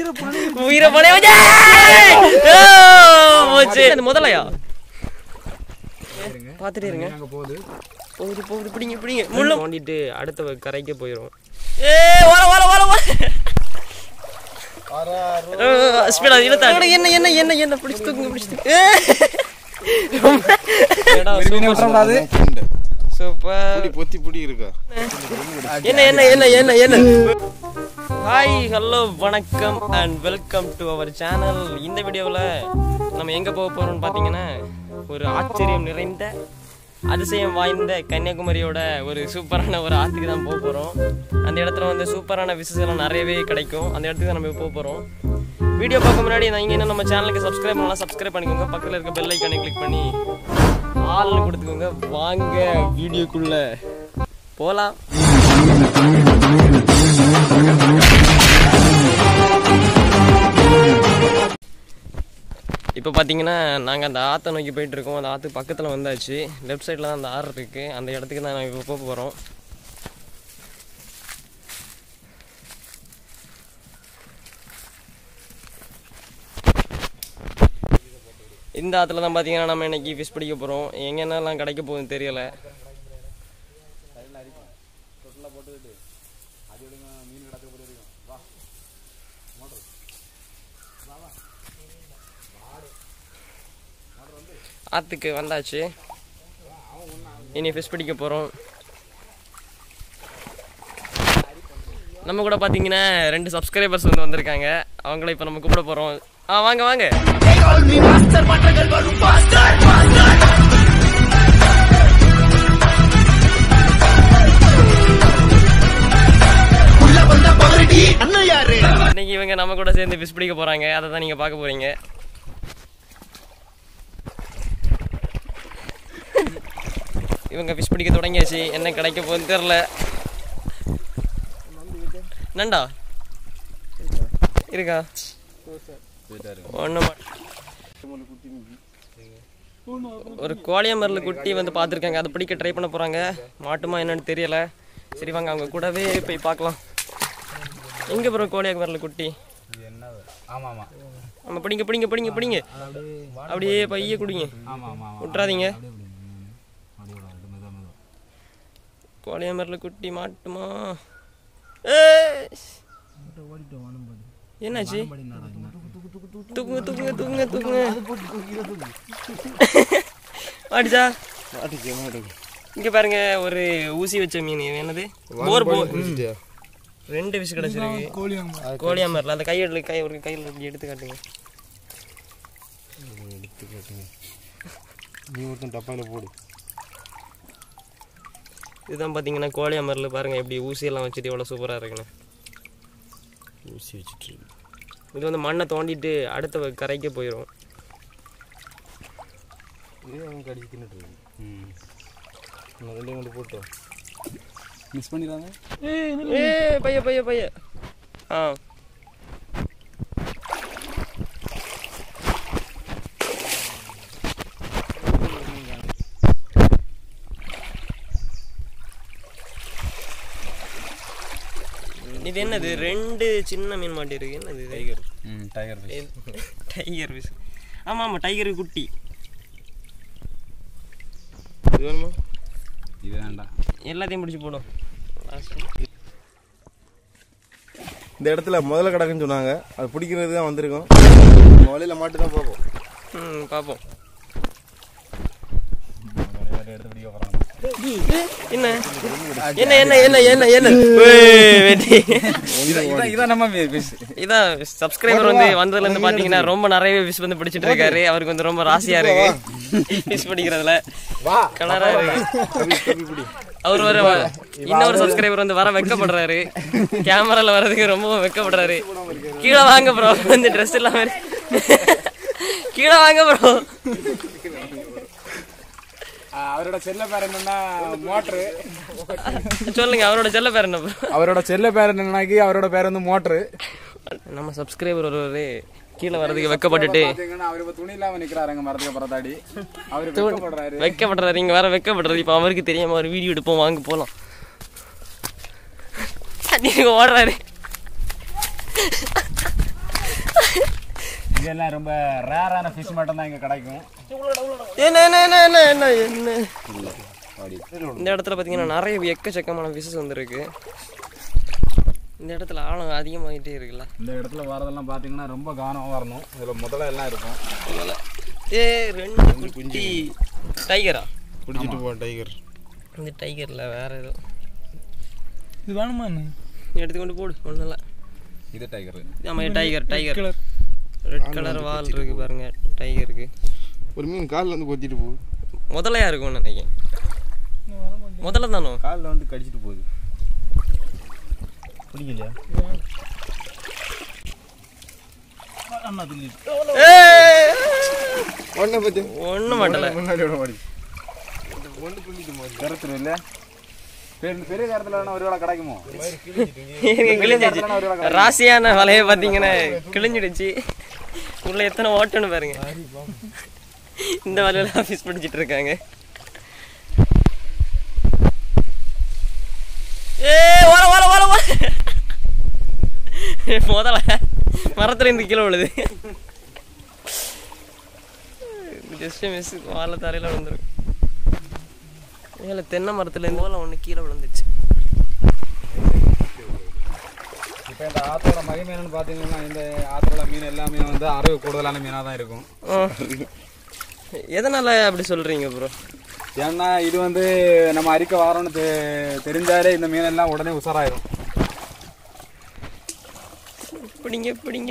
உயிரை போலே போச்சு அந்த முதலையா பார்த்துட்டே இருங்க அங்க போகுது போகுது போகுது பிடிங்க பிடிங்க முள்ள தோண்டிட்டு அடுத்த கரைக்கு போயிடும் ஏ ஓல ஓல ஓல ஓல ஸ்பீடா இழுத்தா என்ன என்ன என்ன என்ன பிடிச்சு தூக்குங்க பிடிச்சு தூக்கு சூப்பர் பொத்தி புடி இருக்கா என்ன என்ன என்ன என்ன என்ன ஹாய் ஹலோ வணக்கம் and welcome to our channel இந்த வீடியோவில் நம்ம எங்கே போக போகிறோம்னு பார்த்தீங்கன்னா ஒரு ஆச்சரியம் நிறைந்த அதிசயம் வாய்ந்த கன்னியாகுமரியோட ஒரு சூப்பரான ஒரு ஆற்றுக்கு தான் போக போகிறோம் அந்த இடத்துல வந்து சூப்பரான விஷஸ் எல்லாம் நிறையவே கிடைக்கும் அந்த இடத்துக்கு தான் நம்ம போக போகிறோம் வீடியோ பார்க்க முன்னாடி நீங்கள் இன்னும் நம்ம சேனலுக்கு சப்ஸ்கிரைப் பண்ணலாம் சப்ஸ்கிரைப் பண்ணிக்கோங்க பக்கத்தில் இருக்க பெல் ஐக்கானை கிளிக் பண்ணி ஆள்னு கொடுத்துக்கோங்க வாங்க வீடியோக்குள்ள போகலாம் இப்போ பார்த்தீங்கன்னா நாங்கள் அந்த ஆற்றை நோக்கி போயிட்டு இருக்கோம் அந்த ஆற்று பக்கத்தில் வந்தாச்சு லெஃப்ட் சைடில் தான் அந்த ஆறு இருக்குது அந்த இடத்துக்கு தான் நாங்கள் இப்போ போக போகிறோம் இந்த ஆற்றுல தான் பார்த்தீங்கன்னா நம்ம இன்னைக்கு ஃபிஷ் பிடிக்க போகிறோம் எங்கென்னலாம் கிடைக்க போகுதுன்னு தெரியல ஆற்றுக்கு வந்தாச்சு இனி ஃபிஷ் பிடிக்க போகிறோம் நம்ம கூட பார்த்தீங்கன்னா ரெண்டு சப்ஸ்கிரைபர்ஸ் வந்து வந்திருக்காங்க அவங்கள இப்போ நம்ம கூப்பிட போகிறோம் ஆ வாங்க வாங்க இன்னைக்கு இவங்க நம்ம கூட சேர்ந்து ஃபிஷ் பிடிக்க போறாங்க அதை தான் நீங்க பார்க்க போறீங்க இவங்க ஃபிஷ் பிடிக்க தொடங்கியாச்சு என்ன கிடைக்க போகுதுன்னு தெரில நண்டா இருக்கா ஒன்றும் ஒரு கோழியமரில் குட்டி வந்து பார்த்துருக்காங்க அதை பிடிக்க ட்ரை பண்ண போகிறாங்க மாட்டுமா என்னன்னு தெரியல சரி வாங்க அவங்க கூடவே போய் பார்க்கலாம் எங்கே போகிறோம் கோழியமரில் குட்டி இது என்ன ஆமா ஆமா நம்ம பிடிங்க பிடிங்க பிடிங்க பிடிங்க அப்படியே பைய குடிங்க ஆமா ஆமா ஆமா விட்றாதீங்க அப்படியே விடுங்க. ம், அப்படியே விடாது மெதுவா மெதுவா கோழியமரில் குட்டி மாட்டுமா ஏய்! என்னாச்சு தூக்குங்க தூக்குங்க தூக்குங்க தூக்குங்க மாட்டுச்சா இங்க பாருங்க ஒரு ஊசி வச்ச மீன் இது என்னது போர் போர் ரெண்டு விஷயம் கிடைச்சிருக்கு கோழியாமரில் அந்த கையில் கை ஒரு கையில் இப்படி எடுத்து காட்டுங்க நீ ஒருத்தன் டப்பாயில போடு இதுதான் பார்த்தீங்கன்னா கோழியாமரில் பாருங்க எப்படி ஊசியெல்லாம் வச்சுட்டு எவ்வளோ சூப்பராக இருக்குன்னு ஊசி வச்சுட்டு இது வந்து மண்ணை தோண்டிட்டு அடுத்த கரைக்கு போயிடும் இது அவன் கடிச்சு தின்னுட்டு இருக்கு ம் நான் ரெண்டையும் கொண்டு போட்டோம் மிஸ் பண்ணிடாங்க ஏ பைய பைய பைய ஆ இது என்னது ரெண்டு சின்ன மீன் மாட்டி இருக்கு என்னது டைகர் ம் டைகர் ஃபிஷ் டைகர் ஃபிஷ் ஆமாம் ஆமாம் டைகர் குட்டி இது வேணுமா இது வேண்டாம் எல்லாத்தையும் பிடிச்சி போடும் இந்த இடத்துல முதல்ல கிடக்குன்னு சொன்னாங்க அது பிடிக்கிறது தான் வந்திருக்கோம் வலையில மாட்டு தான் பார்ப்போம் ம் பார்ப்போம் எடுத்து பிடிக்க போறாங்க என்ன என்ன என்ன என்ன என்ன என்ன ஏய், வெட்டி இதான் இதான் நம்ம ஃபிஷ் இதான் சப்ஸ்கிரைபர் வந்து வந்ததுல இருந்து பாத்தீங்கன்னா ரொம்ப நிறைய விஷ் வந்து பிடிச்சிட்டு இருக்காரு அவருக்கு வந்து ரொம்ப ராசியா இருக்கு விஷ் பிடிக்கிறதுல கலரா இருக்கு அவர் வர இன்னொரு சப்ஸ்கிரைபர் வந்து வர வெக்கப்படுறாரு கேமரால வர்றதுக்கு ரொம்ப வெக்கப்படுறாரு கீழே வாங்க ப்ரோ வந்து ட்ரெஸ் இல்லாம இருக்கு. கீழே வாங்க ப்ரோ அவரோட செல்ல பேர் என்னன்னா மோட்ரு சொல்லுங்க அவரோட செல்ல பேர் என்ன bro? அவரோட செல்ல பேர் என்னன்னாக்கி அவரோட பேர் வந்து மோட்ரு நம்ம சப்ஸ்கிரைபர் ஒருவரு கீழே வர்றதுக்கு வெக்கப்பட்டுட்டு பாத்தீங்கன்னா அவர் இப்ப துணி இல்லாம நிக்கிறாருங்க மரத்துக்கு புறத்தாடி அவரு வெக்கப்படுறாரு வெக்கப்படுறாரு இங்க வர வெக்கப்படுறாரு இப்போ அவருக்கு தெரியாம ஒரு வீடியோ எடுப்போம் வாங்க போலாம் நீங்க ஓடுறாரு இதெல்லாம் ரொம்ப ரேரான ஃபிஷ் மட்டும் தான் இங்க கிடைக்கும் என்ன என்ன என்ன என்ன என்ன என்ன இந்த இடத்துல பார்த்தீங்கன்னா நிறைய எக்கச்சக்கமான ஃபிஷஸ் வந்துருக்கு இந்த இடத்துல ஆழம் அதிகமாகிட்டே இருக்குல்ல இந்த இடத்துல வரதெல்லாம் பாத்தீங்கன்னா ரொம்ப கவனமா வரணும் இதுல முதல்ல எல்லாம் இருக்கும் ஏ ரெண்டு குட்டி டைகரா குடிச்சிட்டு போ டைகர் இந்த டைகரில் வேற ஏதோ இது வேணுமா என்ன எடுத்துக்கொண்டு போடு ஒன்றும் இல்லை இது டைகர் ஆமாம் டைகர் டைகர் ரெட் கலர் வால் இருக்கு பாருங்க டைகருக்கு ஒரு மீன் காலில் வந்து கொத்திட்டு போ முதலையா இருக்கும்னு நினைக்கிறேன் முதல்ல தானோ காலில் வந்து கடிச்சிட்டு போகுது பிடிக்கலையா அண்ணா தில்லி ஒன்றை பற்றி ஒன்றும் மாட்டல முன்னாடி விட மாடி கருத்துரு இல்ல பெரிய பெரிய கருத்துல வேணா ஒரு வேளை கிடைக்குமோ கிழிஞ்சிச்சு ராசியான வலையை பார்த்தீங்கன்னா கிழிஞ்சிடுச்சு உள்ள எத்தனை ஓட்டன்னு பாருங்க இந்த வலையில ஆஃபீஸ் படிச்சிட்டு இருக்காங்க ஏ ஓர ஓர ஓர ஓர முதல்ல மரத்துல இருந்து கீழே விழுது ஜஸ்ட் மிஸ் வாழை தரையில விழுந்துருக்கு மேல தென்னை மரத்துல இருந்து ஓலை ஒன்று கீழே விழுந்துச்சு இப்போ இந்த ஆத்தோட மகிமை என்னன்னு பார்த்தீங்கன்னா இந்த ஆத்தோட மீன் எல்லாமே வந்து அறிவு கூடுதலான மீனாக தான் இருக்கும் ஆ. எதனால அப்படி சொல்றீங்க ப்ரோ ஏன்னா இது வந்து நம்ம அரிக்க வரோன்னு தெ- தெரிஞ்சாலே இந்த மீன் எல்லாம் உடனே உஷாராயிரும் பிடிங்க பிடிங்க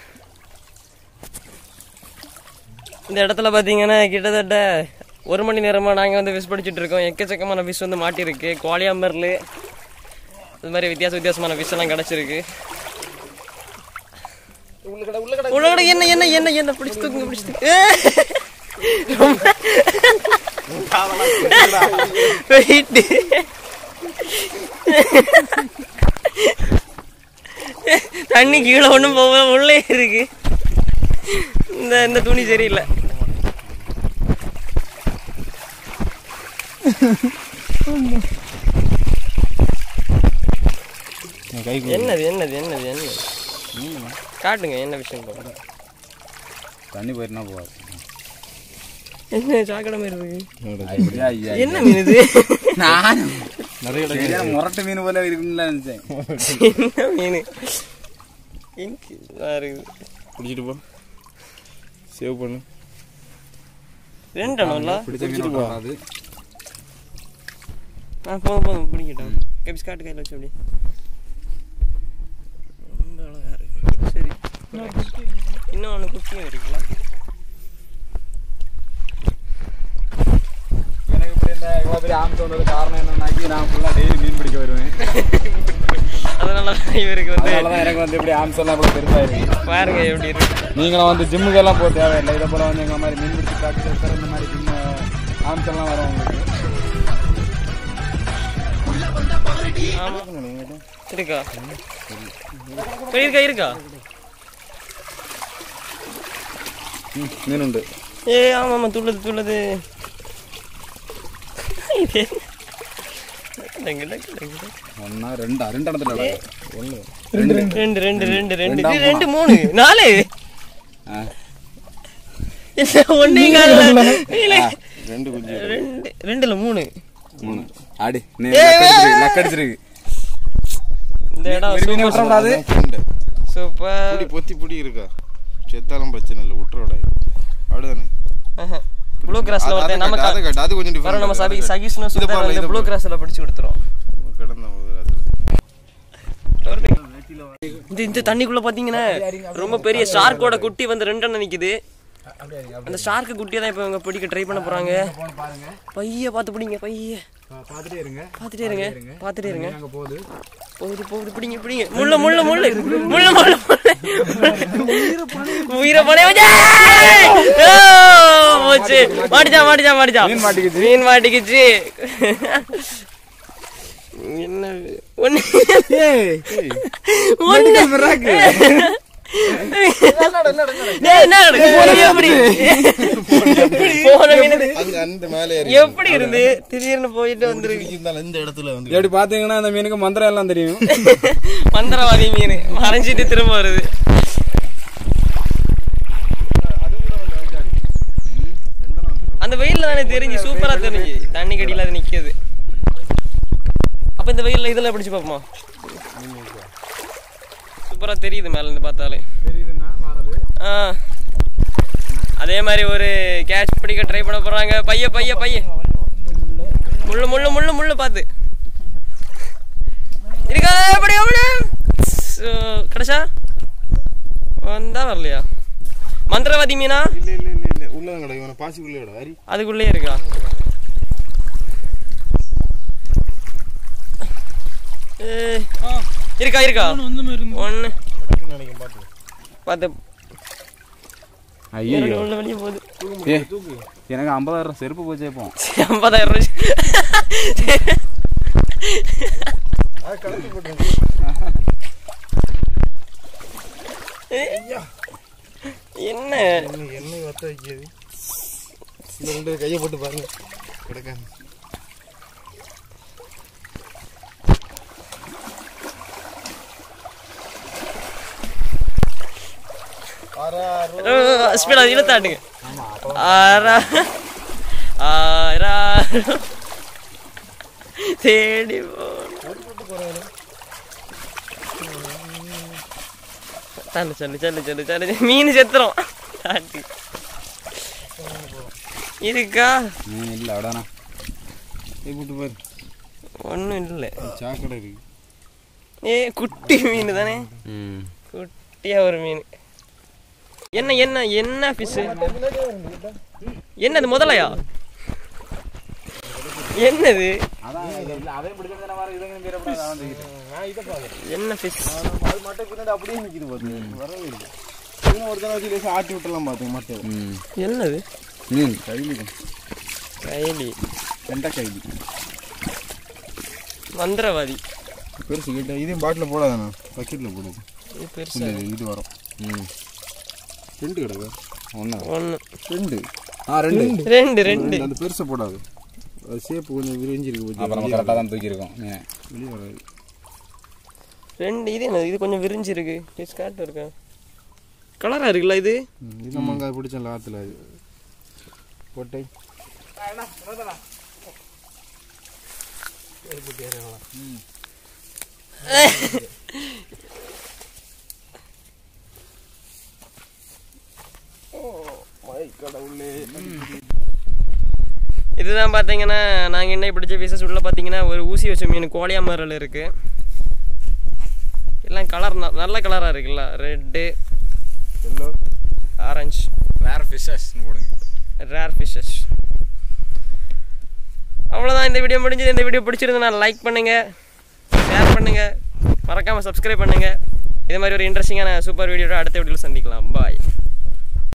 இந்த இடத்துல பார்த்தீங்கன்னா கிட்டத்தட்ட ஒரு மணி நேரமாக நாங்கள் வந்து ஃபிஷ் பிடிச்சிட்டு இருக்கோம் எக்கச்சக்கமான ஃபிஷ் வந்து மாட்டியிருக்கு கோழியாம்பர்லு இது மாதிரி வித்தியாச வித்தியாசமான ஃபிஷ் எல்லாம் கிடச்சிருக்கு உள்ள என்ன என்ன என்ன என்ன பிடிச்சு தூக்குங்க பிடிச்சு தூக்கு. ஏ! ரொம்ப Wait. தண்ணி கீழே ஒன்றும் போக உள்ளே இருக்கு இந்த இந்த துணி சரியில்லை என்னது என்னது என்னது என்னது காட்டுங்க என்ன விஷயம் பாருங்க. தண்ணி போயிருந்தா போகாது என்ன சாக்கடை மாதிரி இருக்கு ஐயா, ஐயா, என்ன மீன் இது நானும் சரியான முரட்டு மீன் போல இருக்குன்னு நினைச்சேன் என்ன மீன் இங்கு பாருங்க பிடிச்சிட்டு போ சேவ் பண்ணு ரெண்டு அண்ணா பிடிச்ச மீன் வராது ஆ போதும் போதும் பிடிக்கிட்டோம் கபிஸ் காட்டு கையில் வச்சு அப்படி ரொம்ப அழகா இருக்கு சரி இன்னும் ஒன்று குட்டியும் இருக்குல்ல எனக்கு இப்படி இந்த இவ்வளோ பெரிய ஆம்ஸ் வந்தது காரணம் என்னன்னாக்கி நான் ஃபுல்லாக டெய்லி மீன் பிடிக்க வருவேன் அதனால தான் இவருக்கு வந்து அதனால தான் எனக்கு வந்து இப்படி ஆம்ஸ் எல்லாம் இவ்வளோ பெருசாக இருக்கு பாருங்க எப்படி இருக்கு நீங்களும் வந்து ஜிம்முக்கு எல்லாம் போக தேவையில்லை இதை போல வந்து எங்களை மாதிரி மீன் பிடிச்சி ப்ராக்டிஸ் இந்த மாதிரி ஜிம் ஆம்ஸ் எல்லாம் வரும் உங்களுக்கு ஆமா இருக்கா இப்ப இருக்கா இருக்கா மீன் உண்டு ஏ ஆமா ஆமா துள்ளுது துள்ளுது இது என்ன? டங்கு, டங்கு, டங்கு, டங்கு. ஒன்னா ரெண்டா ரெண்டு இடத்துல ஒன்று ரெண்டு ரெண்டு ரெண்டு ரெண்டு இது ரெண்டு மூணு நாலு இல்ல ஒன்னே கால்ல இல்ல ரெண்டு குஞ்சு ரெண்டு ரெண்டுல மூணு மூணு ஆடி லக் அடிச்சிருக்கு இந்த இடம் மீன் விட்டுறக்கூடாது ஃப்ரெண்டு சூப்பர் புடி பொத்தி புடி இருக்கா செத்தாலும் பிரச்சனை இல்லை விட்டுறோடாது அப்படிதானே ப்ளூ கிராஸ்ல அது- ஒருத்தன் அது நம்ம கட்டு, அது கட்டு, அது கொஞ்சம் வர நம்ம சபி different. சகிஷ்ணு இது சுத்தர் பாருங்க, வந்து இது ப்ளூ பாருங்க. கிராஸ்ல பிடிச்சு கொடுத்துரும் கிடந்த போது அதுல. இந்த இந்த தண்ணிக்குள்ள பாத்தீங்கன்னா ரொம்ப பெரிய ஷார்க்கோட குட்டி வந்து ரெண்டு நிக்குது அந்த ஷார்க்கு குட்டியை தான் இப்போ இவங்க பிடிக்க ட்ரை பண்ண போறாங்க பாருங்க பைய பார்த்து பிடிங்க பைய பார்த்துட்டே இருங்க பார்த்துட்டே இருங்க பார்த்துட்டே இருங்க அங்கே போகுது போகுது போகுது பிடிங்க பிடிங்க முள்ள முள்ள முள்ள முள்ள முள்ள உயிரை பணைய வச்சா போச்சு மாட்டிச்சா மாட்டிச்சா மாட்டிச்சா மீன் மாட்டிக்கிச்சு. மீன் மாட்டிக்கிச்சு என்ன ஒண்ணு ஒண்ணு டேய், என்ன நடக்குது? எப்படி? போன மீன் அந்த அந்த மேலே ஏறி எப்படி இருந்து திடீர்னு போயிட்டு வந்துருக்கு இருந்தாலும் இந்த இடத்துல வந்து எப்படி பார்த்தீங்கன்னா அந்த மீனுக்கு மந்திரம் எல்லாம் தெரியும் மந்திரவாதி மீன் மறைஞ்சிட்டு திரும்ப வருது வெயில்ல தானே தெரிஞ்சு சூப்பரா தெரிஞ்சு தண்ணி கடியில அது நிக்குது அப்ப இந்த வெயில்ல இதுல பிடிச்சு பார்ப்போமா சூப்பரா தெரியுது மேல இருந்து பார்த்தாலே தெரியுதுன்னா வரது ஆ அதே மாதிரி ஒரு கேட்ச் பிடிக்க ட்ரை பண்ண போறாங்க பைய பைய பைய முள்ளு முள்ளு முள்ளு முள்ளு பார்த்து இருக்கா அப்படி அப்படி கிடைச்சா வந்தா வரலையா மந்திரவாதி மீனா இல்ல இல்ல இல்ல இல்ல உள்ளதான் கிடக்கு இவனை பாசிக்குள்ளே விட அரி அதுக்குள்ளே இருக்கா ஏய், இருக்கா இருக்கா வந்து மாதிரி இருந்து ஒன்று கிடக்குன்னு நினைக்கிறேன் பாத்து பார்த்து ஐயோ உள்ள வெளியே போகுது ஏ எனக்கு ஐம்பதாயிரம் செருப்பு போச்சே இப்போ ஐம்பதாயிரம் ரூபாய் அது கலந்து போட்டு என்ன எண்ணெய் எண்ணெய் வத்த வைக்கிறது இந்த ரெண்டு கையை போட்டு பாருங்க கிடக்காம ஸ்பீடா இழுத்தாட்டுங்க ஆறா ஆறா தேடி போன தண்ணி சொல்லு சொல்லு சொல்லு சொல்லு மீன் செத்துரும் தாண்டி இருக்கா மீன் இல்லை அடானா கை போட்டு பாரு ஒன்றும் இல்லை சாக்கடை இருக்கு ஏ குட்டி மீன் தானே ம் குட்டியா ஒரு மீன் என்ன என்ன என்ன ஃபிஷ் என்னது முதலையா என்னது அதான் இல்லை அதையும் பிடிச்சிருந்தா மாதிரி இதுங்க மீறப்படாது அதான் தூக்கிட்டு என்ன ஃபிஷ் அது மட்டும் பின்னாடி அப்படியே நிற்கிது பார்த்து வரவே இல்லை இன்னும் ஒரு தடவை வச்சு லேசாக ஆட்டி விட்டுலாம் பார்த்தேன் மட்டும் ம் என்னது மீன் கைலி கைலி வெண்டை கைலி மந்திரவாதி பெருசு கிட்ட இதையும் பாட்டில் போடாதாண்ணா பக்கெட்டில் போடுது இது பெருசா இல்லை இது வரும் ம் ரெண்டு கிடக்கு ஒன்று ஒன்று ரெண்டு ஆ ரெண்டு ரெண்டு ரெண்டு அந்த பெருசை போடாது அது சேப்பு கொஞ்சம் விரிஞ்சிருக்கு அப்போ நம்ம கரெக்டாக தான் தூக்கியிருக்கோம் மீனை வெளியே வராது ரெண்டு இது என்னது இது கொஞ்சம் விரிஞ்சிருக்கு ஃபிஷ் காட்டு இருக்கா கலரா இருக்குல்ல இது ம், இது நம்ம அங்கே பிடிச்சோம்ல ஆற்றுல அது கோட்டை இதுதான் பார்த்தீங்கன்னா நாங்கள் என்ன பிடிச்ச ஃபிஷஸ் உள்ள பார்த்தீங்கன்னா ஒரு ஊசி வச்ச மீன் கோழியா மரல் இருக்கு எல்லாம் கலர் நல்ல கலராக இருக்குல்ல ரெட்டு எல்லோ ஆரஞ்சு வேறு ஃபிஷ்ஷஸ்னு போடுங்க ரேர் ஃபிஷஸ் அவ்வளோதான் இந்த வீடியோ முடிஞ்சது இந்த வீடியோ பிடிச்சிருந்தா லைக் பண்ணுங்கள் ஷேர் பண்ணுங்கள் மறக்காமல் சப்ஸ்கிரைப் பண்ணுங்கள் இதே மாதிரி ஒரு இன்ட்ரெஸ்டிங்கான சூப்பர் வீடியோட அடுத்த வீடியோவில் சந்திக்கலாம் பாய்